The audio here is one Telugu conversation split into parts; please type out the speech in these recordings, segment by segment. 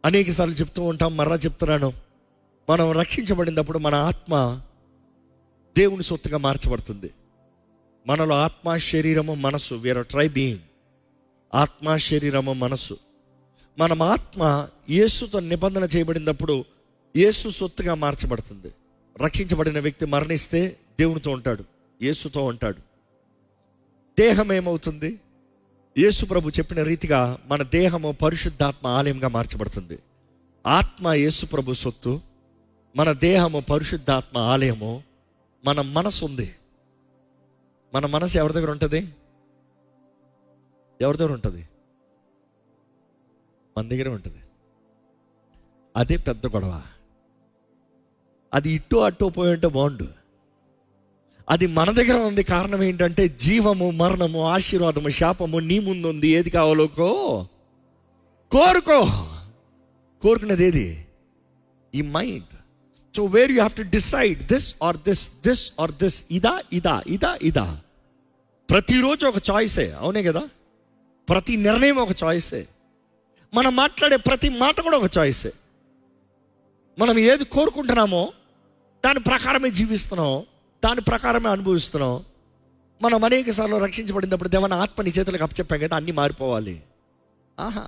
అనేక సార్లు చెప్తూ ఉంటాం మరలా చెప్తున్నాను మనం రక్షించబడినప్పుడు మన ఆత్మ దేవుని సొత్తుగా మార్చబడుతుంది మనలో ఆత్మ శరీరము మనస్సు వీఆర్ ట్రై బీయింగ్ ఆత్మ శరీరము మనస్సు మనం ఆత్మ యేసుతో నిబంధన చేయబడినప్పుడు యేసు సొత్తుగా మార్చబడుతుంది రక్షించబడిన వ్యక్తి మరణిస్తే దేవునితో ఉంటాడు యేసుతో ఉంటాడు దేహం ఏమవుతుంది యేసు ప్రభు చెప్పిన రీతిగా మన దేహము పరిశుద్ధాత్మ ఆలయంగా మార్చబడుతుంది ఆత్మ యేసు ప్రభు సొత్తు మన దేహము పరిశుద్ధాత్మ ఆలయము మన మనసు ఉంది మన మనసు ఎవరి దగ్గర ఉంటుంది ఎవరి దగ్గర ఉంటుంది మన దగ్గర ఉంటుంది అదే పెద్ద గొడవ అది ఇటు అటు పోయి ఉంటే బాగుండు అది మన దగ్గర ఉంది కారణం ఏంటంటే జీవము మరణము ఆశీర్వాదము శాపము నీ ముందు ఉంది ఏది కావాలో కో కోరుకో కోరుకున్నది ఏది ఈ mind so where you have to decide this or this this or this ఇదా ఇదా ఇదా ఇదా ప్రతిరోజు ఒక చాయిసే అవునే కదా ప్రతి నిర్ణయం ఒక చాయిసే మనం మాట్లాడే ప్రతి మాట కూడా ఒక చాయిసే మనం ఏది కోరుకుంటున్నామో దాని ప్రకారమే జీవిస్తున్నాం దాని ప్రకారమే అనుభవిస్తున్నాం మనం అనేక సార్లు రక్షించబడినప్పుడు దేవన ఆత్మ నీ చేతులకు అప్పచెప్పాం కదా అన్నీ మారిపోవాలి ఆహా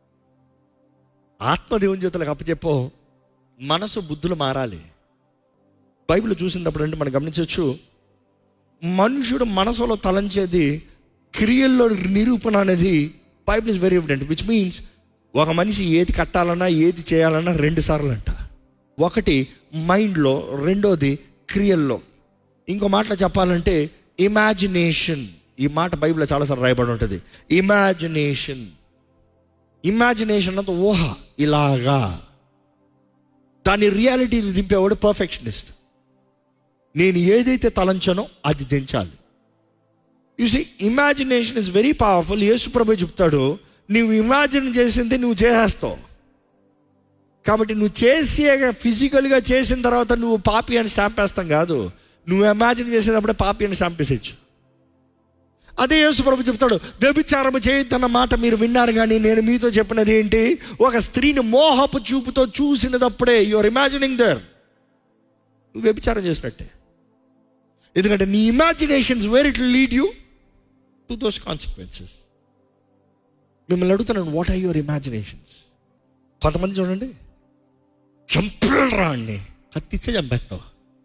ఆత్మ దేవుని చేతులకు అప్పచెప్పో మనసు బుద్ధులు మారాలి బైబిల్ చూసినప్పుడు అంటే మనం గమనించవచ్చు మనుషుడు మనసులో తలంచేది క్రియల్లో నిరూపణ అనేది Bible is very evident which means ఒక మనిషి ఏది కట్టాలన్నా ఏది చేయాలన్నా రెండు సార్లు అంట ఒకటి మైండ్లో రెండోది క్రియల్లో ఇంకో మాటలో చెప్పాలంటే ఇమాజినేషన్ ఈ మాట బైబిల్లో చాలాసార్లు రాయబడి ఉంటుంది ఇమాజినేషన్ ఇమాజినేషన్ అంతా ఊహ ఇలాగా దాని రియాలిటీ దింపేవాడు పర్ఫెక్షనిస్ట్ నేను ఏదైతే తలంచానో అది దించాలి చూసి ఇమాజినేషన్ ఇస్ వెరీ పవర్ఫుల్ యేసు ప్రభు చెప్తాడు నువ్వు ఇమాజిన్ చేసింది నువ్వు చేసేస్తావు కాబట్టి నువ్వు చేసి ఫిజికల్గా చేసిన తర్వాత నువ్వు పాపి అని స్టాంప్ వేస్తాం కాదు నువ్వు ఇమాజిన్ చేసేటప్పుడే పాపి అని స్టాంప్ వేసేయచ్చు అదే యేసు ప్రభు చెప్తాడు వ్యభిచారం చేయొద్దన్న మాట మీరు విన్నారు కానీ నేను మీతో చెప్పినది ఏంటి ఒక స్త్రీని మోహపు చూపుతో చూసినదప్పుడే యువర్ ఇమాజినింగ్ దర్ నువ్వు వ్యభిచారం చేసినట్టే ఎందుకంటే నీ imaginations where it lead you to those consequences మిమ్మల్ని అడుగుతున్నాను వాట్ ఆర్ యువర్ ఇమాజినేషన్స్ కొంతమంది చూడండి చంపరా అండి కత్తిచ్చే చంపేస్తావు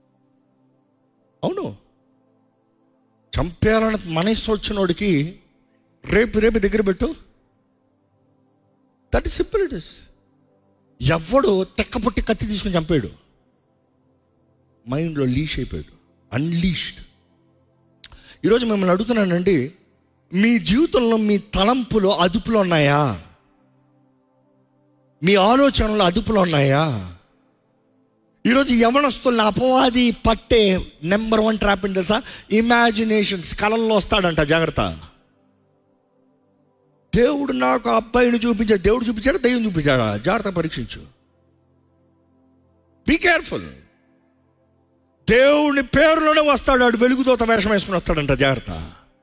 అవును చంపేయాలని మనసు వచ్చినోడికి రేపు రేపు దగ్గర పెట్టు that is simple it is ఎవడు తెక్క పుట్టి కత్తి తీసుకుని చంపాడు మైండ్లో లీష్ అయిపోయాడు అన్లీష్డ్ ఈరోజు మిమ్మల్ని అడుగుతున్నానండి మీ జీవితంలో మీ తలంపులు అదుపులో ఉన్నాయా మీ ఆలోచనలు అదుపులో ఉన్నాయా ఈరోజు యవనస్తుల్ని అపవాది పట్టే నెంబర్ వన్ ట్రాప్ ఏంటి తెలుసా ఇమాజినేషన్స్ కళల్లో వస్తాడంట జాగ్రత్త దేవుడు నాకు ఆ అబ్బాయిని చూపించాడు దేవుడు చూపించాడు దయ్యం చూపించాడా జాగ్రత్త పరీక్షించు బీ కేర్ఫుల్ దేవుని పేరులోనే వస్తాడు వాడు వెలుగుతోత వేషం వేసుకుని వస్తాడంట జాగ్రత్త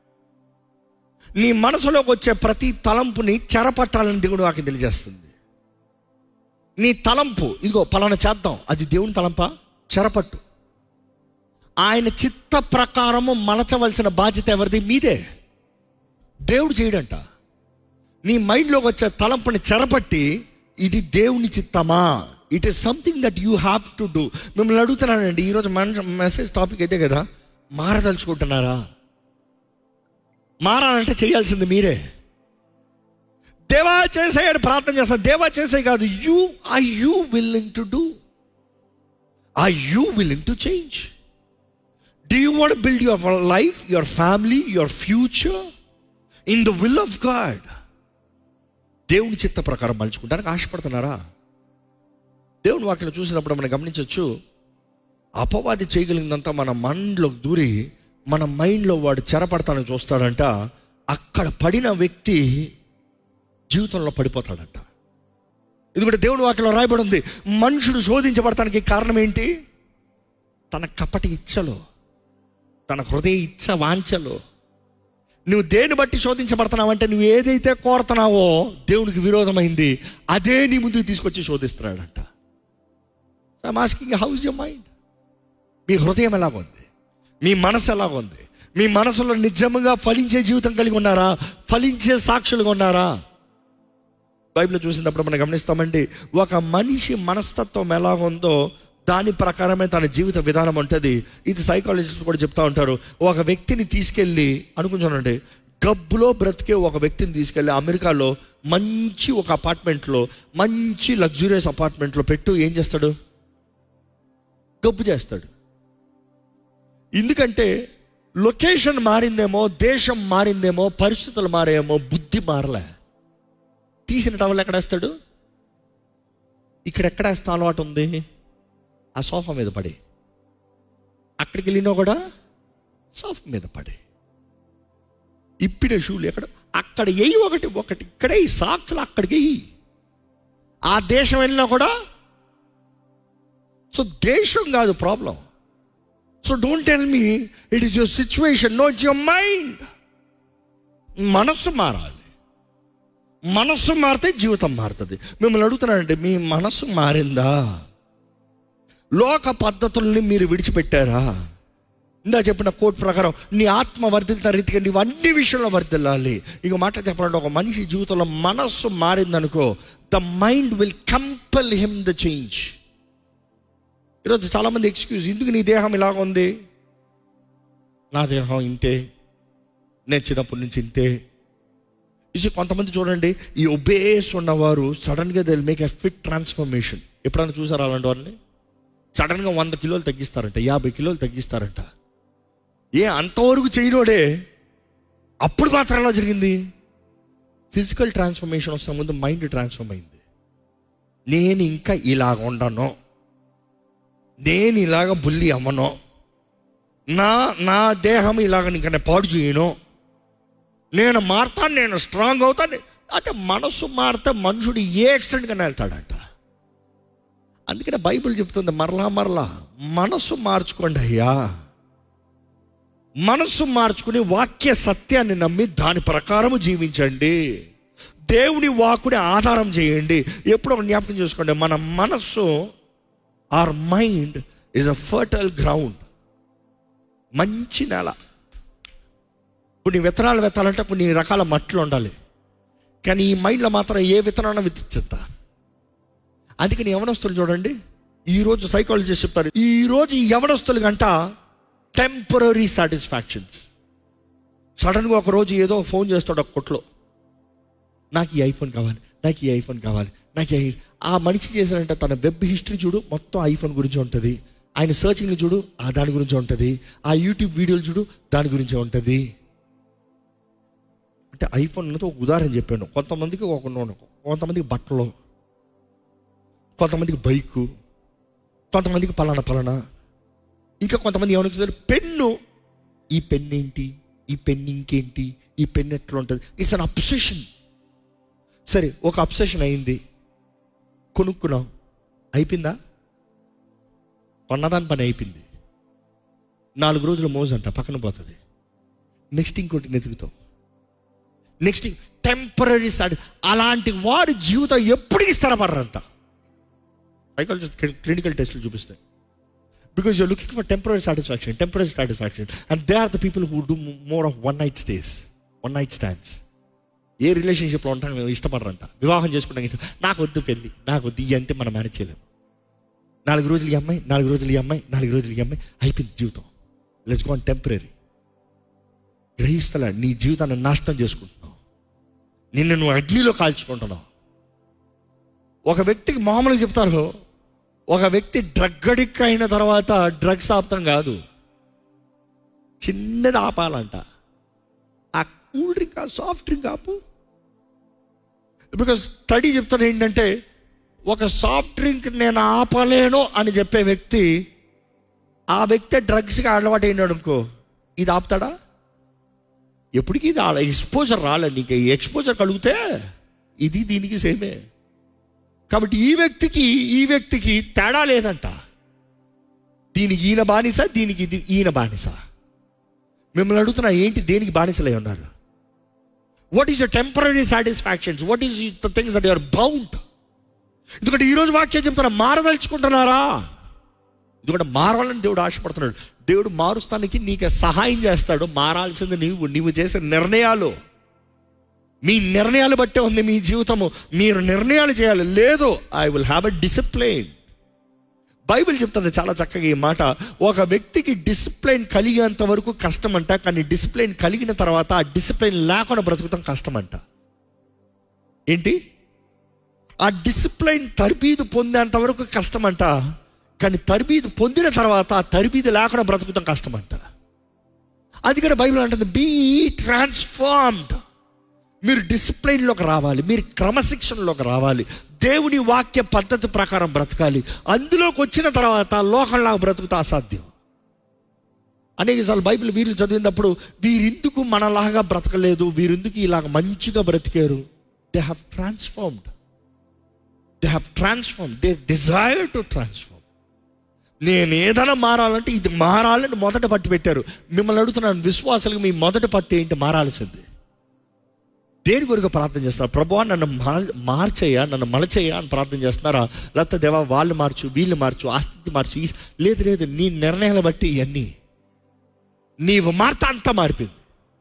నీ మనసులోకి వచ్చే ప్రతి తలంపుని చెరపట్టాలని దేవుడు వాకి తెలియజేస్తుంది నీ తలంపు ఇదిగో పలానా చేద్దాం అది దేవుని తలంపా చెరపట్టు ఆయన చిత్త ప్రకారము మలచవలసిన బాధ్యత ఎవరిది మీదే దేవుడు చేయడంట నీ మైండ్లోకి వచ్చే తలంపుని చెరపట్టి ఇది దేవుని చిత్తమా it is something that you have to do మిమ్మల్ని అడుగుతున్నానండి ఈరోజు మన మెసేజ్ టాపిక్ అయితే కదా మారదలుచుకుంటున్నారా మారాలంటే చేయాల్సింది మీరే దేవా చేసేయని ప్రార్థన చేస్తాను దేవా చేసే కాదు you I you willing to do I you willing to change do you want build your life your family your future in the will of God దేవుని చిత్త ప్రకారం మలుచుకుంటానికి ఆశపడుతున్నారా దేవుని వాక్యం చూసినప్పుడు మనం గమనించవచ్చు అపవాది చేయగలిగిందంతా మన మైండ్లోకి దూరి మన మైండ్లో వాడు చెరపడతానని చూస్తాడంట అక్కడ పడిన వ్యక్తి జీవితంలో పడిపోతాడంట ఎందుకంటే దేవుని వాక్యంలో రాయబడి ఉంది మనుషుడు శోధించబడటానికి కారణం ఏంటి తన కపటి ఇచ్చలో తన హృదయ ఇచ్చ వాంఛలో నువ్వు దేని బట్టి శోధించబడుతున్నావు అంటే నువ్వు ఏదైతే కోరుతున్నావో దేవునికి విరోధమైంది అదే నీ ముందుకు తీసుకొచ్చి శోధిస్తున్నాడంట ఆస్కింగ్ హౌస్ యర్ మైండ్ మీ హృదయం ఎలాగుంది మీ మనసు ఎలాగుంది మీ మనసులో నిజంగా ఫలించే జీవితం కలిగి ఉన్నారా ఫలించే సాక్షులుగా ఉన్నారా బైబిల్ చూసినప్పుడు మనం గమనిస్తామండి ఒక మనిషి మనస్తత్వం ఎలాగుందో దాని ప్రకారమే తన జీవిత విధానం ఉంటుంది ఇది సైకాలజిస్ట్ కూడా చెప్తా ఉంటారు ఒక వ్యక్తిని తీసుకెళ్ళి అనుకుంటానండి గబ్బులో బ్రతికే ఒక వ్యక్తిని తీసుకెళ్ళి అమెరికాలో మంచి ఒక అపార్ట్మెంట్లో మంచి లగ్జూరియస్ అపార్ట్మెంట్లో పెట్టు ఏం చేస్తాడు గబ్బు చేస్తాడు ఎందుకంటే లొకేషన్ మారిందేమో దేశం మారిందేమో పరిస్థితులు మారేమో బుద్ధి మారలే తీసిన టవల్ ఎక్కడ వేస్తాడు ఇక్కడ ఎక్కడ వేస్తా అలవాటు ఉంది ఆ సోఫా మీద పడి అక్కడికి వెళ్ళినా కూడా సోఫా మీద పడి ఇప్పిన షూలు ఎక్కడ అక్కడ వెయ్యి ఒకటి ఒకటి ఇక్కడే ఈ సాక్షులు అక్కడికి వెయ్యి ఆ దేశం వెళ్ళినా కూడా సో దేశం కాదు problem so don't tell me it is your situation no it's your mind మనస్సు మారాలి మనస్సు మారితే జీవితం మారుతుంది మిమ్మల్ని అడుగుతున్నానండి మీ మనస్సు మారిందా లోక పద్ధతుల్ని మీరు విడిచిపెట్టారా ఇందా చెప్పిన కోట్ ప్రకారం నీ ఆత్మ వర్ధిల్తున్న రీతిగా నీవు అన్ని విషయంలో వర్ధిల్లాలి ఇక మాట చెప్పాలంటే ఒక మనిషి జీవితంలో మనస్సు మారిందనుకో the mind will compel him the change ఈరోజు చాలామంది ఎక్స్క్యూజ్ ఎందుకు నీ దేహం ఇలాగ ఉంది నా దేహం ఇంతే నేను చిన్నప్పటి నుంచి ఇంతే ఇది కొంతమంది చూడండి ఈ ఒబేస్ ఉన్నవారు సడన్గా they make a fit transformation ఎప్పుడైనా చూసారా అలాంటి వారిని సడన్గా వంద కిలోలు తగ్గిస్తారంట యాభై కిలోలు తగ్గిస్తారంట ఏ అంతవరకు చేయనోడే అప్పుడు మాత్రం ఎలా జరిగింది ఫిజికల్ ట్రాన్స్ఫర్మేషన్ వస్తున్న ముందు మైండ్ ట్రాన్స్ఫర్మ్ అయింది నేను ఇంకా ఇలాగ ఉండను నేను ఇలాగ బుల్లి అమ్మను నా నా దేహం ఇలాగ ఇంకా నేను పాడు చేయను నేను మారుతాను నేను స్ట్రాంగ్ అవుతాను అంటే మనసు మారితే మనుషుడు ఏ ఎక్స్టెంట్గానే వెళ్తాడంట అందుకనే బైబిల్ చెప్తుంది మరలా మరలా మనసు మార్చుకోండి అయ్యా మనసు మార్చుకుని వాక్య సత్యాన్ని నమ్మి దాని ప్రకారము జీవించండి దేవుని వాకుని ఆధారం చేయండి ఎప్పుడో జ్ఞాపకం చేసుకోండి మన మనస్సు or mind is a fertile ground మంచి నేల కొన్ని విత్తనాలు విత్తాలంటే కొన్ని రకాల మట్లు ఉండాలి కానీ ఈ మైండ్లో మాత్రం ఏ విత్తనాన్ని విత్తించేద్దా అందుకని యవనస్తులు చూడండి ఈరోజు సైకాలజిస్ట్ చెప్తారు ఈరోజు ఈ యవనస్తులు గంట టెంపరీ సాటిస్ఫాక్షన్స్ సడన్గా ఒక రోజు ఏదో ఫోన్ చేస్తాడు ఒక కొట్లో నాకు ఈ ఐఫోన్ కావాలి నాకు ఈ ఐఫోన్ కావాలి నాకు ఈ ఆ మనిషి చేశాడంటే తన వెబ్ హిస్టరీ చూడు మొత్తం ఐఫోన్ గురించి ఉంటుంది ఆయన సర్చింగ్లు చూడు ఆ దాని గురించి ఉంటుంది ఆ యూట్యూబ్ వీడియోలు చూడు దాని గురించి ఉంటుంది అంటే ఐఫోన్ అనేది ఒక ఉదాహరణ చెప్పాను కొంతమందికి ఒక కొంతమందికి బట్టలు కొంతమందికి బైకు కొంతమందికి పలానా పలానా ఇంకా కొంతమంది ఏమనుకుంటారు పెన్ను ఈ పెన్ ఏంటి ఈ పెన్ ఇంకేంటి ఈ పెన్ ఎట్లా ఉంటుంది ఇట్స్ అన్ అబ్సెషన్ సరే ఒక అబ్సెషన్ అయింది కొనుక్కున్నాం అయిపోయిందా కొన్నదాని పని అయిపోయింది నాలుగు రోజులు మోజు అంట పక్కన పోతుంది నెక్స్ట్ ఇంకోటి నెతుకుతాం నెక్స్ట్ టెంపరీ సాడ్ అలాంటి వారి జీవితం ఎప్పటికీ స్థిరపడరంట సైకాలజిస్ట్ క్లినికల్ టెస్ట్లు చూపిస్తాయి because you're looking for temporary satisfaction temporary satisfaction and they are the people who do more of one night stays one night stands ఏ రిలేషన్షిప్లో ఉంటాను మేము ఇష్టపడరంట వివాహం చేసుకుంటాం ఇష్టం నాకు వద్దు పెళ్ళి నాకు వద్దు ఇవి అంటే మనం మేనేజ్ చేయలేము నాలుగు రోజులు ఈ అమ్మాయి నాలుగు రోజులు ఈ అమ్మాయి నాలుగు రోజులు ఈ అమ్మాయి అయిపోయింది జీవితం లెట్స్ గోన్ టెంపరీ గ్రహిస్తలే నీ జీవితాన్ని నాశనం చేసుకుంటున్నావు నిన్ను నువ్వు అగ్నిలో కాల్చుకుంటున్నావు ఒక వ్యక్తికి మామూలుగా చెప్తారు ఒక వ్యక్తి డ్రగ్ అడిక్ట్ అయిన తర్వాత డ్రగ్స్ ఆపటం కాదు చిన్నది ఆపాలంట ఆ కూల్ డ్రింక్ ఆ సాఫ్ట్ డ్రింక్ ఆపు బికాస్ స్టడీ చెప్తాను ఏంటంటే ఒక సాఫ్ట్ డ్రింక్ నేను ఆపలేను అని చెప్పే వ్యక్తి ఆ వ్యక్తి డ్రగ్స్కి అలవాటు అయినాడు అనుకో ఇది ఆపుతాడా ఎప్పటికీ ఇది ఎక్స్పోజర్ రాలే నీకు ఈ ఎక్స్పోజర్ కలిగితే ఇది దీనికి సేమే కాబట్టి ఈ వ్యక్తికి ఈ వ్యక్తికి తేడా లేదంట దీనికి ఈయన బానిస దీనికి ఇది ఈయన బానిస మిమ్మల్ని అడుగుతున్నా ఏంటి దేనికి బానిసలై ఉన్నారు what is the temporary satisfactions what is the things that your bound ఎందుకంటే ఈరోజు వాక్యం చెప్తున్నా మారదలుచుకుంటున్నారా ఎందుకంటే మారాలని దేవుడు ఆశపడుతున్నాడు దేవుడు మారుస్తానికి నీకు సహాయం చేస్తాడు మారాల్సింది నీవు నీవు చేసే నిర్ణయాలు మీ నిర్ణయాలు బట్టే ఉంది మీ జీవితము మీరు నిర్ణయాలు చేయాలి లేదు I will have a discipline Bible చెప్తుంది చాలా చక్కగా ఈ మాట ఒక వ్యక్తికి డిసిప్లైన్ కలిగేంత వరకు కష్టమంట కానీ డిసిప్లైన్ కలిగిన తర్వాత ఆ డిసిప్లైన్ లేకుండా బ్రతుకుతాం కష్టమంట ఏంటి ఆ డిసిప్లైన్ తరబీదు పొందేంత వరకు కష్టమంట కానీ తరబీదు పొందిన తర్వాత ఆ తరబీదు లేకుండా బ్రతుకుతాం కష్టమంట అందుకని బైబిల్ అంటుంది బీ ట్రాన్స్ఫార్మ్డ్ మీరు డిసిప్లైన్లోకి రావాలి మీరు క్రమశిక్షణలోకి రావాలి దేవుని వాక్య పద్ధతి ప్రకారం బ్రతకాలి అందులోకి వచ్చిన తర్వాత లోకంలాగా బ్రతుకుతా అసాధ్యం అనేకసార్లు బైబిల్ వీళ్ళు చదివినప్పుడు వీరెందుకు మనలాగా బ్రతకలేదు వీరెందుకు ఇలాగ మంచిగా బ్రతికారు they have transformed they have transform they desire to transform నేను ఏదైనా మారాలంటే ఇది మారాలని మొదట పట్టు పెట్టారు మిమ్మల్ని అడుగుతున్నాను విశ్వాసాలకు మీ మొదటి పట్టు ఏంటి మారాల్సింది దేని కొరకు ప్రార్థన చేస్తున్నారు ప్రభా నన్ను మార్- మార్చేయ్యా నన్ను మలచేయ్యా అని ప్రార్థన చేస్తున్నారా లేకపోతే దేవా వాళ్ళు మార్చు వీళ్ళు మార్చు ఆ స్థితి మార్చు ఈ- లేదు లేదు నీ నిర్ణయాలు బట్టి ఇవన్నీ నీవు మార్త అంతా మారిపోయింది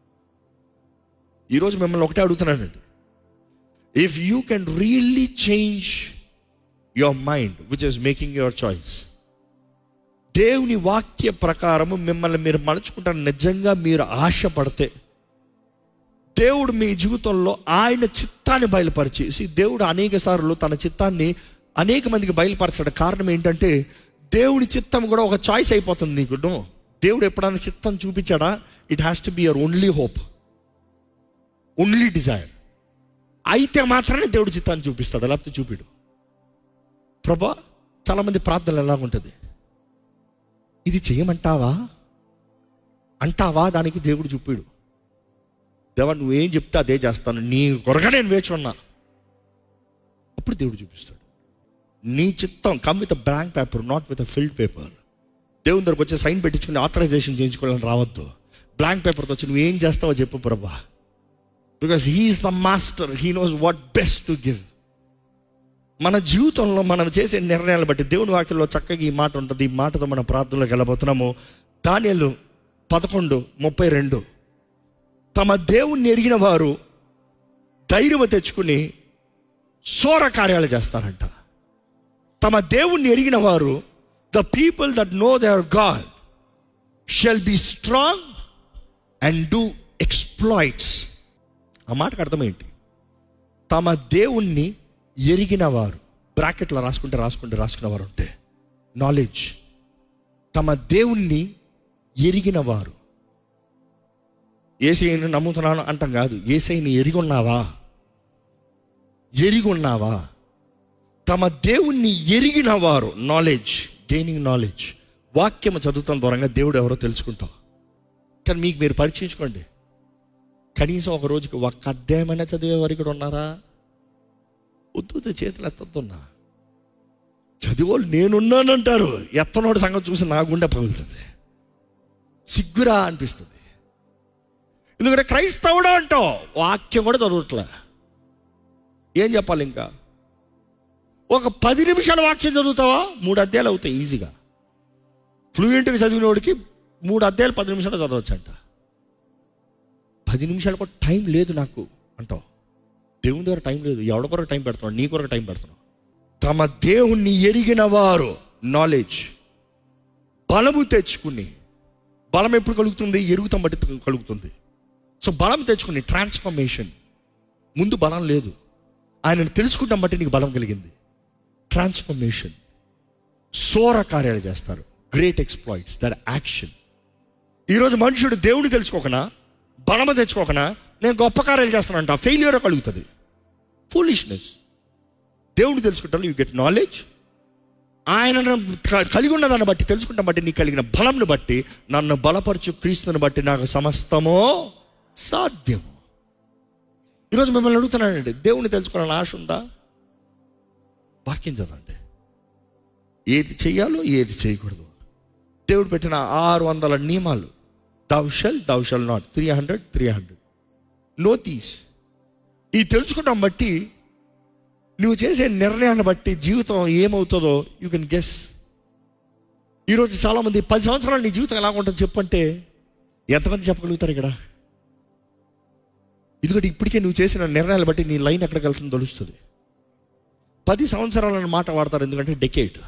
ఈరోజు మిమ్మల్ని ఒకటే అడుగుతున్నానండి if you can really change your mind which is making your choice దేవుని వాక్య ప్రకారము మిమ్మల్ని మీరు మలుచుకుంటారు నిజంగా మీరు ఆశపడితే దేవుడు మీ జీవితంలో ఆయన చిత్తాన్ని బయలుపరిచి See, దేవుడు అనేక సార్లు తన చిత్తాన్ని అనేక మందికి బయలుపరచడం కారణం ఏంటంటే దేవుడి చిత్తం కూడా ఒక చాయిస్ అయిపోతుంది నీకు No. దేవుడు ఎప్పుడైనా చిత్తం చూపించాడా it has to be your only hope only desire అయితే మాత్రమే దేవుడి చిత్తాన్ని చూపిస్తాడు లేకపోతే చూపిడు ప్రభా చాలామంది ప్రార్థనలు ఎలా ఉంటుంది ఇది చేయమంటావా అంటావా దానికి దేవుడు చూపిడు దేవా నువ్వేం చెప్తే అదే చేస్తాను నీ కొరగా నేను వేచి ఉన్నా అప్పుడు దేవుడు చూపిస్తాడు నీ చిత్తం come with blank paper not with filled paper దేవుని దగ్గరకు వచ్చి సైన్ పెట్టించుకుని ఆథరైజేషన్ చేయించుకోవాలని రావద్దు బ్లాంక్ పేపర్తో వచ్చి నువ్వేం చేస్తావో చెప్పు ప్రభా because he is the master he knows what best to give మన జీవితంలో మనం చేసే నిర్ణయాలు బట్టి దేవుని వాక్యంలో చక్కగా ఈ మాట ఉంటుంది ఈ మాటతో మన ప్రార్థనలోకి వెళ్ళబోతున్నాము దానియలు పదకొండు ముప్పై రెండు తమ దేవుణ్ణి ఎరిగిన వారు ధైర్యం తెచ్చుకుని సోర కార్యాలు చేస్తారంట తమ దేవుణ్ణి ఎరిగిన వారు the people that know their God shall be strong and do exploits ఆ మాటకు అర్థం ఏంటి తమ దేవుణ్ణి ఎరిగిన వారు బ్రాకెట్లో రాసుకుంటే రాసుకుంటే రాసుకున్న వారు ఉంటే నాలెడ్జ్ తమ దేవుణ్ణి ఎరిగిన వారు ఏసైని నమ్ముతున్నాను అంటాం కాదు ఏసైని ఎరిగి ఉన్నావా ఎరిగి ఉన్నావా తమ దేవుణ్ణి ఎరిగిన వారు నాలెడ్జ్ గెయినింగ్ నాలెడ్జ్ వాక్యము చదువుతాం దూరంగా దేవుడు ఎవరో తెలుసుకుంటాం కానీ మీకు మీరు పరీక్షించుకోండి కనీసం ఒక రోజుకి ఒక్క అధ్యాయమైనా చదివే వారు ఇక్కడ ఉన్నారా వద్దు చేతులు ఎత్తొద్దున్నా చదివోళ్ళు నేనున్నానంటారు ఎత్తనోడి సంగతి చూసి నా గుండె పగులుతుంది సిగ్గురా అనిపిస్తుంది ఎందుకంటే క్రైస్తవుడు అంటావు వాక్యం కూడా చదవట్లే ఏం చెప్పాలి ఇంకా ఒక పది నిమిషాల వాక్యం చదువుతావా మూడు అధ్యాయాలు అవుతాయి ఈజీగా ఫ్లూయెంట్గా చదివిన వాడికి మూడు అధ్యాయాలు పది నిమిషాలు చదవచ్చంట పది నిమిషాలు కూడా టైం లేదు నాకు అంటావు దేవుని దగ్గర టైం లేదు ఎవడ కొరకు టైం పెడుతున్నావు నీ కొరకు టైం పెడుతున్నావు తమ దేవుణ్ణి ఎరిగిన వారు నాలెడ్జ్ బలము తెచ్చుకుని బలం ఎప్పుడు కలుగుతుంది ఎరుగుతాం బట్టి కలుగుతుంది సో బలం తెచ్చుకుని ట్రాన్స్ఫర్మేషన్ ముందు బలం లేదు ఆయనను తెలుసుకుంటాం బట్టి నీకు బలం కలిగింది ట్రాన్స్ఫర్మేషన్ సోర కార్యాలు చేస్తారు గ్రేట్ ఎక్స్ప్లాయిట్స్ దర్ యాక్షన్ ఈరోజు మనుషుడు దేవుని తెలుసుకోకనా బలము తెచ్చుకోకనా నేను గొప్ప కార్యాలు చేస్తానంట ఫెయిల్యూర్ కలుగుతుంది ఫూలిష్నెస్ దేవుని తెలుసుకుంటాను యూ గెట్ నాలెడ్జ్ ఆయన కలిగి ఉన్న దాన్ని బట్టి తెలుసుకుంటాం బట్టి నీకు కలిగిన బలంను బట్టి నన్ను బలపరచు క్రీస్తుని బట్టి నాకు సమస్తమో సాధ్యము ఈరోజు మిమ్మల్ని అడుగుతున్నానండి దేవుని తెలుసుకోవాలని ఆశ ఉందా వాక్యం చదవండి ఏది చెయ్యాలో ఏది చేయకూడదు దేవుడు పెట్టిన ఆరు వందల నియమాలు thou shall thou shall not three hundred three hundred no these ఈ తెలుసుకోవడం బట్టి నువ్వు చేసే నిర్ణయాన్ని బట్టి జీవితం ఏమవుతుందో యూ కెన్ గెస్ ఈరోజు చాలామంది పది సంవత్సరాలు నీ జీవితం ఎలా ఉంటుంది చెప్పంటే ఎంతమంది చెప్పగలుగుతారు ఇక్కడ ఎందుకంటే ఇప్పటికే నువ్వు చేసిన నిర్ణయాలు బట్టి నీ లైన్ ఎక్కడికి వెళ్తుందో తెలుస్తుంది పది సంవత్సరాలను మాట వాడతారు ఎందుకంటే డెకేట్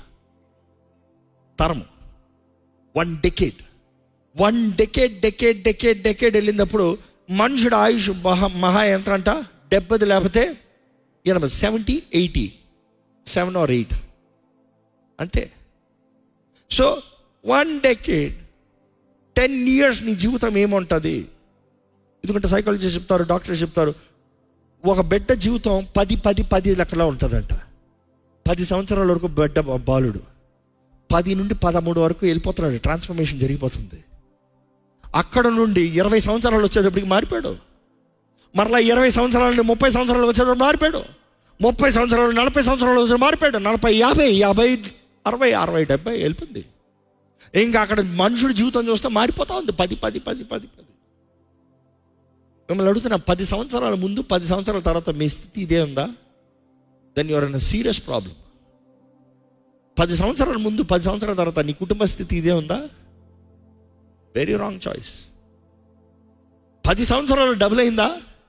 తరం one decade one decade decade decade decade వెళ్ళినప్పుడు మనుషుడు ఆయుష్ మహా మహా ఎంత అంట డెబ్బది లేకపోతే ఎనభై seventy eighty seven or eight అంతే so one decade ten years నీ జీవితం ఏముంటుంది ఎందుకంటే సైకాలజీ చెప్తారు డాక్టర్ చెప్తారు ఒక బిడ్డ జీవితం పది పది పది లెక్కలా ఉంటుందంట పది సంవత్సరాల వరకు బిడ్డ బాలుడు పది నుండి పదమూడు వరకు వెళ్ళిపోతున్నాడు ట్రాన్స్ఫర్మేషన్ జరిగిపోతుంది అక్కడ నుండి ఇరవై సంవత్సరాలు వచ్చేటప్పటికి మారిపోయాడు మరలా ఇరవై సంవత్సరాల నుండి ముప్పై సంవత్సరాలు వచ్చేటప్పుడు మారిపోయాడు ముప్పై సంవత్సరాలు నలభై సంవత్సరాలు వచ్చి మారిపోయాడు నలభై యాభై యాభై అరవై అరవై డెబ్బై వెళ్ళిపోయింది ఇంకా అక్కడ మనుషుడి జీవితం చూస్తే మారిపోతా ఉంది పది పది పది పది పది మిమ్మల్ని అడుగుతున్నా పది సంవత్సరాల ముందు పది సంవత్సరాల తర్వాత మీ స్థితి ఇదే ఉందా then your in serious problem పది సంవత్సరాల ముందు పది సంవత్సరాల తర్వాత నీ కుటుంబ స్థితి ఇదే ఉందా వెరీ రాంగ్ చాయిస్ పది సంవత్సరాలు డబుల్ అయిందా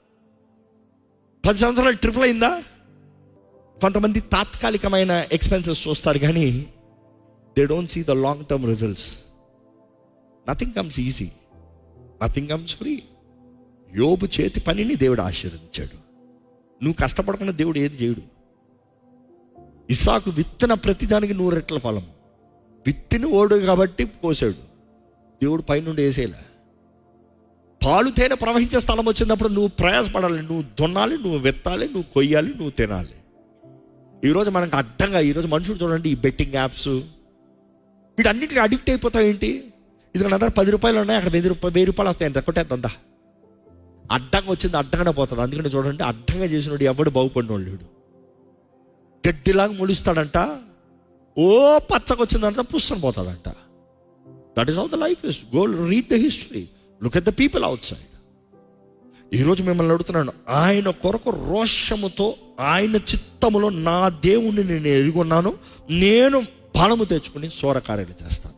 పది సంవత్సరాలు ట్రిపుల్ అయిందా కొంతమంది తాత్కాలికమైన ఎక్స్పెన్సెస్ చూస్తారు కానీ they don't see the long term results nothing comes easy nothing comes free యోబు చేతి పనిని దేవుడు ఆశీర్వదించాడు నువ్వు కష్టపడకుండా దేవుడు ఏది చేయడు ఇసాకు విత్తన ప్రతిదానికి నూరు రెట్ల ఫలం విత్తిన ఓడు కాబట్టి కోసాడు దేవుడు పైనుండి వేసేలా పాలు తేనె ప్రవహించే స్థలం వచ్చినప్పుడు నువ్వు ప్రయాసపడాలి నువ్వు దున్నాలి నువ్వు వెత్తాలి నువ్వు కొయ్యాలి నువ్వు తినాలి ఈరోజు మనకు అడ్డంగా ఈరోజు మనుషులు చూడండి ఈ బెట్టింగ్ యాప్స్ వీటన్నిటికీ అడిక్ట్ అయిపోతావు ఏంటి ఇది నా దగ్గర పది రూపాయలు ఉన్నాయి అక్కడ వెయ్యి రూపాయలు వెయ్యి రూపాయలు వస్తాయంట కొట్టేద్దా అడ్డంగా వచ్చింది అడ్డంగానే పోతాడు అందుకని చూడండి అడ్డంగా చేసినోడు ఎవడు బాగుపడినోడు లేడు గడ్డిలాగా మొలుస్తాడంట ఓ పచ్చగా వచ్చిందంట పుస్తకం పోతాడంట that is of the life is go read the history look at the people outside ఈరోజు మిమ్మల్ని అడుగుతున్నాను ఆయన కొరకు రోషముతో ఆయన చిత్తములో నా దేవుణ్ణి నేను ఎరుగున్నాను నేను బలము తెచ్చుకుని సోరకార్యాలు చేస్తాను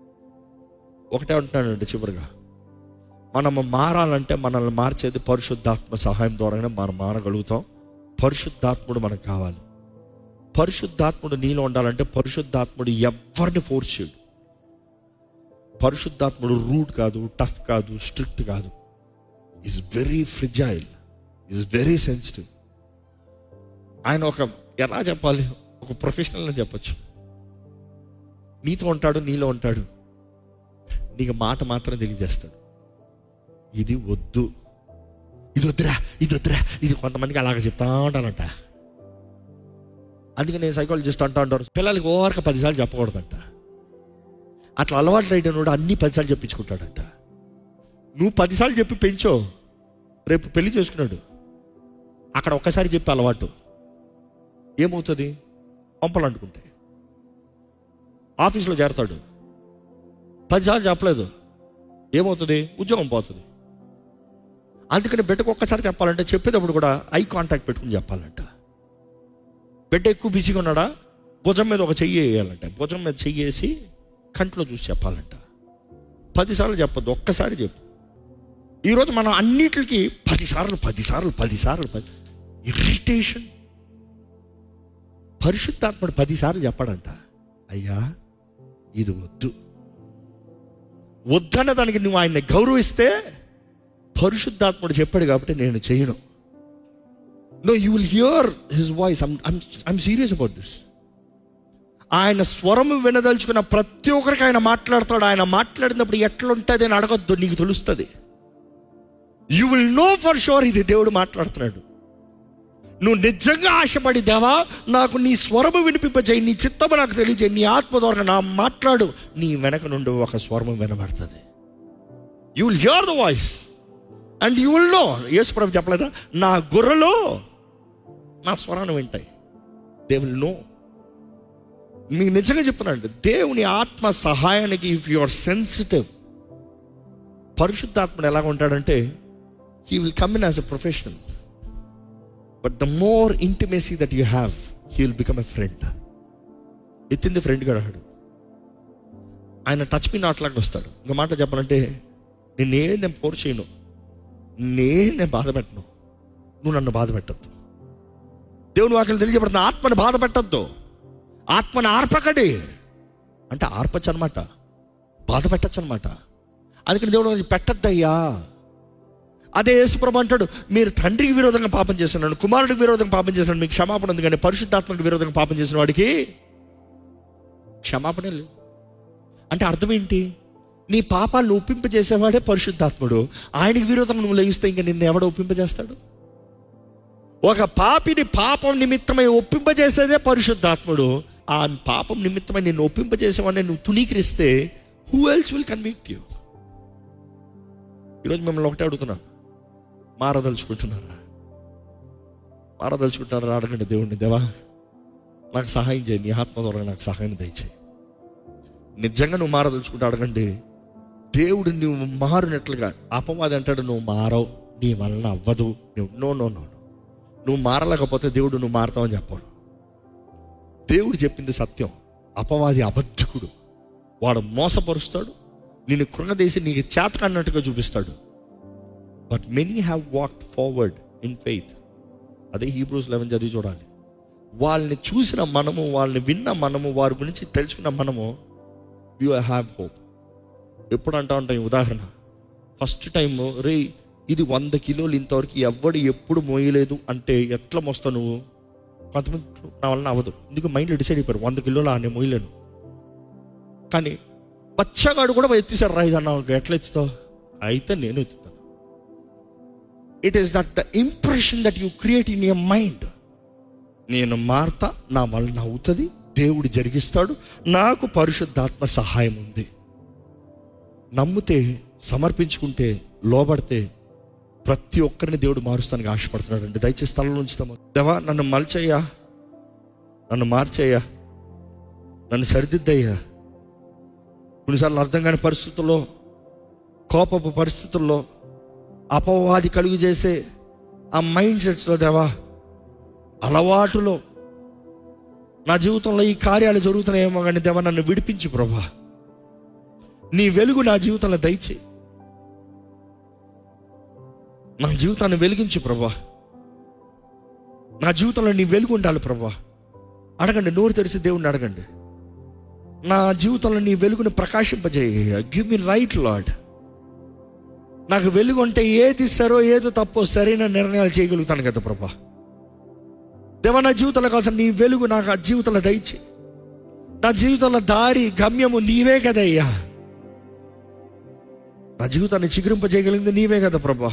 ఒకటే అంటున్నానండి చివరిగా మనము మారాలంటే మనల్ని మార్చేది పరిశుద్ధాత్మ సహాయం ద్వారానే మనం మారగలుగుతాం పరిశుద్ధాత్ముడు మనకు కావాలి పరిశుద్ధాత్ముడు నీలో ఉండాలంటే పరిశుద్ధాత్ముడు ఎవరిని ఫోర్స్ చేయడు పరిశుద్ధాత్ముడు రూట్ కాదు టఫ్ కాదు స్ట్రిక్ట్ కాదు is very fragile is very sensitive ఆయన ఒక ఎలా చెప్పాలి ఒక ప్రొఫెషనల్ అని చెప్పచ్చు నీతో ఉంటాడు నీలో ఉంటాడు నీకు మాట మాత్రం తెలియజేస్తాడు ఇది వద్దు ఇది వద్దురా ఇది వద్దురా ఇది కొంతమందికి అలాగ చెప్తా ఉంటానంట అందుకే నేను సైకాలజిస్ట్ అంటా ఉంటారు పిల్లలకి ఓవర్క పదిసార్లు చెప్పకూడదంట అట్లా అలవాటు అయినోడు అన్ని పదిసార్లు చెప్పించుకుంటాడంట నువ్వు పదిసార్లు చెప్పి పెంచో రేపు పెళ్లి చేసుకున్నాడు అక్కడ ఒక్కసారి చెప్పి అలవాటు ఏమవుతుంది పంపలు అంటుకుంటాయి ఆఫీస్లో చేరతాడు పదిసార్లు చెప్పలేదు ఏమవుతుంది ఉద్యోగం పోతుంది అందుకని బిడ్డకు ఒక్కసారి చెప్పాలంటే చెప్పేటప్పుడు కూడా ఐ కాంటాక్ట్ పెట్టుకుని చెప్పాలంట బిడ్డ ఎక్కువ బిజీగా ఉన్నాడా భుజం మీద ఒక చెయ్యి వేయాలంట భుజం మీద చెయ్యి వేసి కంట్లో చూసి చెప్పాలంట పదిసార్లు చెప్పొద్దు ఒక్కసారి చెప్పు ఈరోజు మనం అన్నిటికి పదిసార్లు పదిసార్లు పదిసార్లు పది ఇరిటేషన్ పరిశుద్ధాత్ముడు పదిసార్లు చెప్పాడంట అయ్యా ఇది వద్దు వద్దన్న దానికి నువ్వు ఆయన్ని గౌరవిస్తే పరిశుద్ధాత్ముడు చెప్పాడు కాబట్టి నేను చేయను no you will hear his voice I'm serious about this ఆయన స్వరము వినదలుచుకున్న ప్రతి ఒక్కరికి ఆయన మాట్లాడతాడు ఆయన మాట్లాడినప్పుడు ఎట్లుంటుంది అని అడగొద్దు నీకు తెలుస్తుంది you will know for sure ఇది దేవుడు మాట్లాడుతున్నాడు నువ్వు నిజంగా ఆశపడి దేవా నాకు నీ స్వరము వినిపింపజేయి నీ చిత్తము నాకు తెలియజేయి నీ ఆత్మ ద్వారా నా మాట్లాడు నీ వెనక నుండి ఒక స్వరము వినబడుతుంది you will hear the voice and you will know యేసు ప్రభు చెప్పలేదా నా గుర్రలో నా స్వరాన్ని వింటాయి దే విల్ నో మీకు నిజంగా చెప్తున్నాను దేవుని ఆత్మ సహాయానికి ఇఫ్ యు ఆర్ సెన్సిటివ్ పరిశుద్ధాత్ముడు ఎలా ఉంటాడంటే he will come in as a professional but the more intimacy that you have he will become a friend ఎత్తింది ఫ్రెండ్ గడాడు ఆయన టచ్ మీ నాట్లాగా వస్తాడు ఇంకో మాట చెప్పాలంటే నేనే నేను పోరు చేయను నేను నేను బాధ పెట్టను నువ్వు నన్ను బాధ పెట్టద్దు దేవుని వాక్యం తెలియజేపడుతున్న ఆత్మని బాధ పెట్టద్దు ఆత్మని ఆర్పకడి అంటే ఆర్పచ్చు అనమాట బాధ పెట్టచ్చు అనమాట అందుకని దేవుడు అనేది పెట్టద్దయ్యా అదే యేసుప్రభు అంటాడు మీరు తండ్రికి విరోధంగా పాపం చేస్తున్నాడు కుమారుడికి విరోధంగా పాపం చేస్తున్నాడు మీకు క్షమాపణ ఉంది కానీ పరిశుద్ధాత్మకు విరోధంగా పాపం చేసిన వాడికి క్షమాపణ లేదు అంటే అర్థం ఏంటి నీ పాపాలను ఒప్పింపజేసేవాడే పరిశుద్ధాత్ముడు ఆయనకి విరోధంగా నువ్వు లభిస్తే ఇంకా నిన్ను ఎవడ ఒప్పింపజేస్తాడు ఒక పాపిని పాపం నిమిత్తమై ఒప్పింపజేసేదే పరిశుద్ధాత్ముడు ఆ పాపం నిమిత్తమై నిన్ను ఒప్పింపజేసేవాడిని నువ్వు తునీకరిస్తే who else will convict you ఈరోజు మిమ్మల్ని ఒకటే అడుగుతున్నాను మారదలుచుకుంటున్నారా మారదలుచుకుంటున్నారా అడగండి దేవుడిని దేవా నాకు సహాయం చేయి నీ ఆత్మ ద్వారా నాకు సహాయం దయచేయి నిజంగా నువ్వు మారదలుచుకుంటే అడగండి దేవుడు నువ్వు మారినట్లుగా అపవాది అంటాడు నువ్వు మారవు నీ వలన అవ్వదు నువ్వు నో నో నో నువ్వు మారలేకపోతే దేవుడు నువ్వు మారతావని చెప్పాడు దేవుడు చెప్పింది సత్యం అపవాది అబద్ధకుడు వాడు మోసపరుస్తాడు నిన్ను కృంగదీసి నీకు చేత అన్నట్టుగా చూపిస్తాడు but many have walked forward in faith అదే హీబ్రూస్ లెవెన్ చదివి చూడాలి వాళ్ళని చూసిన మనము వాళ్ళని విన్న మనము వారి గురించి తెలుసుకున్న మనము యు హ్యావ్ హోప్ ఎప్పుడు అంటా ఉంటాం ఈ ఉదాహరణ ఫస్ట్ టైం రే ఇది వంద కిలోలు ఇంతవరకు ఎవ్వడు ఎప్పుడు మోయలేదు అంటే ఎట్లా మోస్తావు నువ్వు కొంతమంది నా వలన అవ్వదు ఎందుకు మైండ్లో డిసైడ్ అయిపోయారు వంద కిలోలు నేను మోయలేను కానీ బచ్చగాడు కూడా ఎత్తిసాడు రా ఇది అన్నావు ఎట్లా ఎత్తుతావు అయితే నేను ఎత్తుతాను it is that the impression that you create in your mind నేను మారతా నా వలన అవుతుంది దేవుడు జరిగిస్తాడు నాకు పరిశుద్ధాత్మ సహాయం ఉంది నమ్మితే సమర్పించుకుంటే లోబడితే ప్రతి ఒక్కరిని దేవుడు మారుస్తానికి ఆశపడుతున్నాడు అండి దయచేసి స్థలంలో ఉంచుతాము దేవా నన్ను మలచయ్యా నన్ను మార్చయ్యా నన్ను సరిదిద్దయ్యా కొన్నిసార్లు అర్థం కాని పరిస్థితుల్లో కోపపు పరిస్థితుల్లో అపవాది కలుగు చేసే ఆ మైండ్ సెట్స్లో దేవా అలవాటులో నా జీవితంలో ఈ కార్యాలు జరుగుతున్నాయేమో కానీ దేవా నన్ను విడిపించు ప్రభా నీ వెలుగు నా జీవితంలో దయచే నా జీవితాన్ని వెలిగించు ప్రభా నా జీవితంలో నీ వెలుగు ఉండాలి ప్రభా అడగండి నోరు తెరిచి దేవుణ్ణి అడగండి నా జీవితంలో నీ వెలుగును ప్రకాశింపజేయ గివ్ మీ రైట్ లాడ్ నాకు వెలుగు అంటే ఏది సరో ఏదో తప్పో సరైన నిర్ణయాలు చేయగలుగుతాను కదా ప్రభా దేవ నా జీవితంలో కావాల్సిన నీ వెలుగు నాకు ఆ జీవితంలో దయచి నా జీవితంలో దారి గమ్యము నీవే కదయ్యా నా జీవితాన్ని చిగురింపజేయగలిగింది నీవే కదా ప్రభా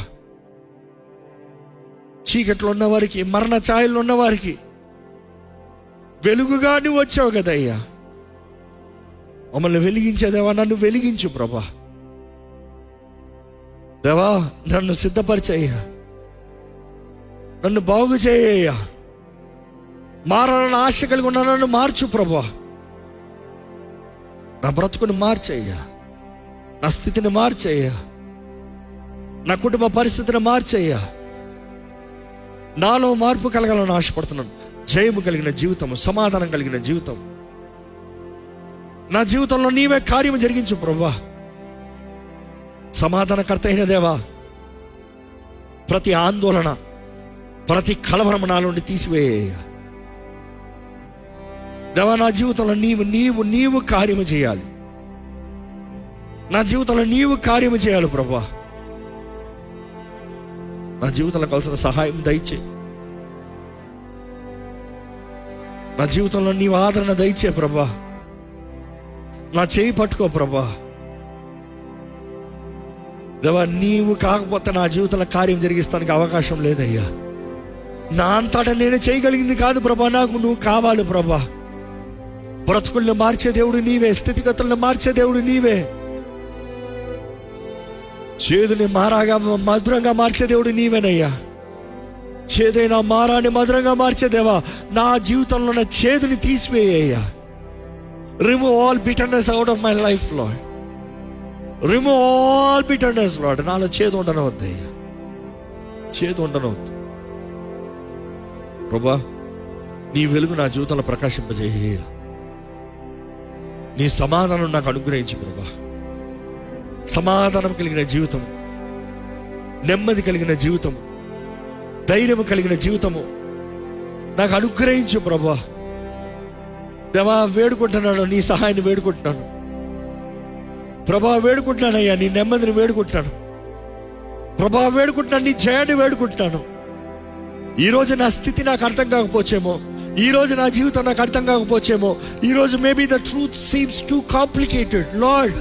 చీకట్లో ఉన్న వారికి మరణ ఛాయల్లో ఉన్న వారికి వెలుగుగా నువ్వు వచ్చావు కదయ్యా మమ్మల్ని వెలిగించేదేవా నన్ను వెలిగించు ప్రభా దేవా నన్ను సిద్ధపరిచయ్యా నన్ను బాగు చేయ్యా మారాలని ఆశ కలిగి ఉన్న నన్ను మార్చు ప్రభా నా బ్రతుకుని మార్చయ్యా నా స్థితిని మార్చయ్యా నా కుటుంబ పరిస్థితిని మార్చయ్యా నాలో మార్పు కలగాలని ఆశపడుతున్నాను జయము కలిగిన జీవితం సమాధానం కలిగిన జీవితం నా జీవితంలో నీవే కార్యము జరిగించు ప్రభా సమాధానకర్త అయిన దేవా ప్రతి ఆందోళన ప్రతి కలవరం నా నుండి తీసివేయ దేవా నా జీవితంలో నీవు నీవు నీవు కార్యము చేయాలి నా జీవితంలో నీవు కార్యము చేయాలి ప్రభా నా జీవితంలో కావాల్సిన సహాయం దయచే నా జీవితంలో నీవు ఆదరణ దయచే ప్రభా నా చేయి పట్టుకో ప్రభా దేవా నీవు కాకపోతే నా జీవితంలో కార్యం జరిగిస్తానికి అవకాశం లేదయ్యా నా అంతటా నేను చేయగలిగింది కాదు ప్రభా నాకు నువ్వు కావాలి ప్రభా బ్రతుకుల్ని మార్చే దేవుడు నీవే స్థితిగతులను మార్చే దేవుడు నీవే చేదుని మారాగా మధురంగా మార్చే దేవుడు నీవేనయ్యా చేదైనా మారాన్ని మధురంగా మార్చే దేవా నా జీవితంలో ఉన్న చేదుని తీసివేయ్యా remove all bitterness out of my life లో రిమూవ్ ఆల్ బిటర్నెస్ లాడ్ నాలో చేదు ఉండనవద్దు అయ్యా చేదు ఉండనవద్దు ప్రభా నీ వెలుగు నా జీవితంలో ప్రకాశింపజేయ నీ సమాధానం నాకు అనుగ్రహించి ప్రభా సమాధానం కలిగిన జీవితం నెమ్మది కలిగిన జీవితం ధైర్యం కలిగిన జీవితము నాకు అనుగ్రహించు ప్రభా దేవా వేడుకుంటున్నాను నీ సహాయాన్ని వేడుకుంటున్నాను ప్రభా వేడుకుంటున్నానయ్యా నీ నెమ్మదిని వేడుకుంటున్నాను ప్రభా వేడుకుంటున్నాను నీ జయాన్ని వేడుకుంటున్నాను ఈ రోజు నా స్థితి నాకు అర్థం కాకపోవచ్చేమో ఈ రోజు నా జీవితం నాకు అర్థం కాకపోవచ్చేమో ఈ రోజు maybe the truth seems too complicated lord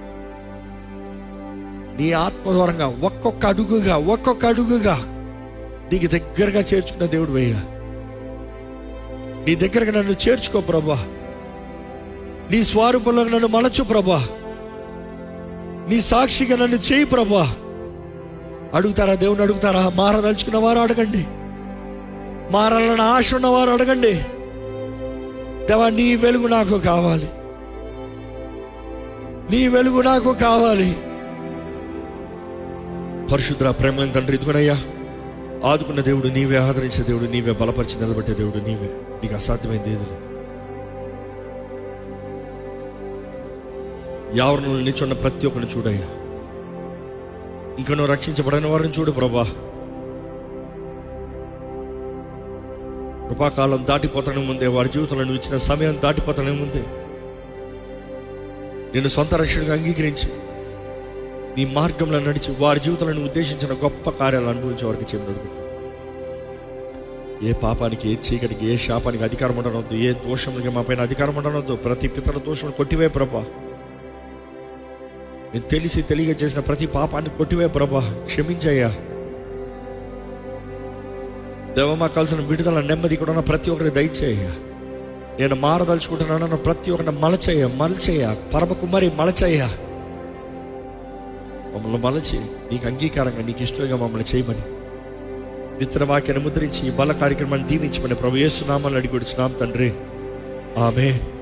నీ ఆత్మద్వారంగా ఒక్కొక్క అడుగుగా ఒక్కొక్క అడుగుగా నీకు దగ్గరగా చేర్చుకున్న దేవుడు వేయ నీ దగ్గరగా నన్ను చేర్చుకో ప్రభా నీ స్వరూపంలో నన్ను మలచు ప్రభా నీ సాక్షిగా నన్ను చేయి ప్రభా అడుగుతారా దేవుని అడుగుతారా మారదలుచుకున్న వారు అడగండి మారాలన్న ఆశ ఉన్నవారు అడగండి దేవా నీ వెలుగు నాకు కావాలి నీ వెలుగు నాకు కావాలి పరిశుద్ర ప్రేమ తండ్రి ఇదిగోనయ్యా ఆదుకున్న దేవుడు నీవే ఆదరించే దేవుడు నీవే బలపరిచి నిలబెట్టే దేవుడు నీవే నీకు అసాధ్యమైంది ఏది లేదు ఎవరిని నిల్చున్న ప్రతి ఒక్కరిని చూడయ్యా ఇంకా నువ్వు రక్షించబడిన వారిని చూడు ప్రభా కృపాకాలం దాటిపోతానే ముందే వారి జీవితంలో నువ్వు ఇచ్చిన సమయం దాటిపోతానే ముందే నేను సొంత రక్షణగా అంగీకరించి నీ మార్గంలో నడిచి వారి జీవితంలో నువ్వు ఉద్దేశించిన గొప్ప కార్యాలు అనుభవించే వారికి చెందడు ఏ పాపానికి ఏ చీకటికి ఏ శాపానికి అధికారం ఉండనవద్దు ఏ దోషములకి మా పైన అధికారం ఉండనవద్దు ప్రతి పితల దోషం కొట్టివే ప్రభా నేను తెలిసి తెలియక చేసిన ప్రతి పాపాన్ని కొట్టివే ప్రభా క్షమించయ్యా దేవమా కలిసిన విడుదల నెమ్మది ఇక్కడ ఉన్న ప్రతి ఒక్కరికి దయచేయ నేను మారదలుచుకుంటున్నాను ప్రతి ఒక్కరిని మలచేయ మలచేయ పరమ కుమారి మలచేయ మమ్మల్ని మలచి నీకు అంగీకారంగా నీకు ఇష్టంగా మమ్మల్ని చేయమని విత్తన వాక్యాన్ని ముద్రించి ఈ బల కార్యక్రమాన్ని దీవించమని ప్రభు యేసునామాన్ని అడిగి తండ్రి ఆమె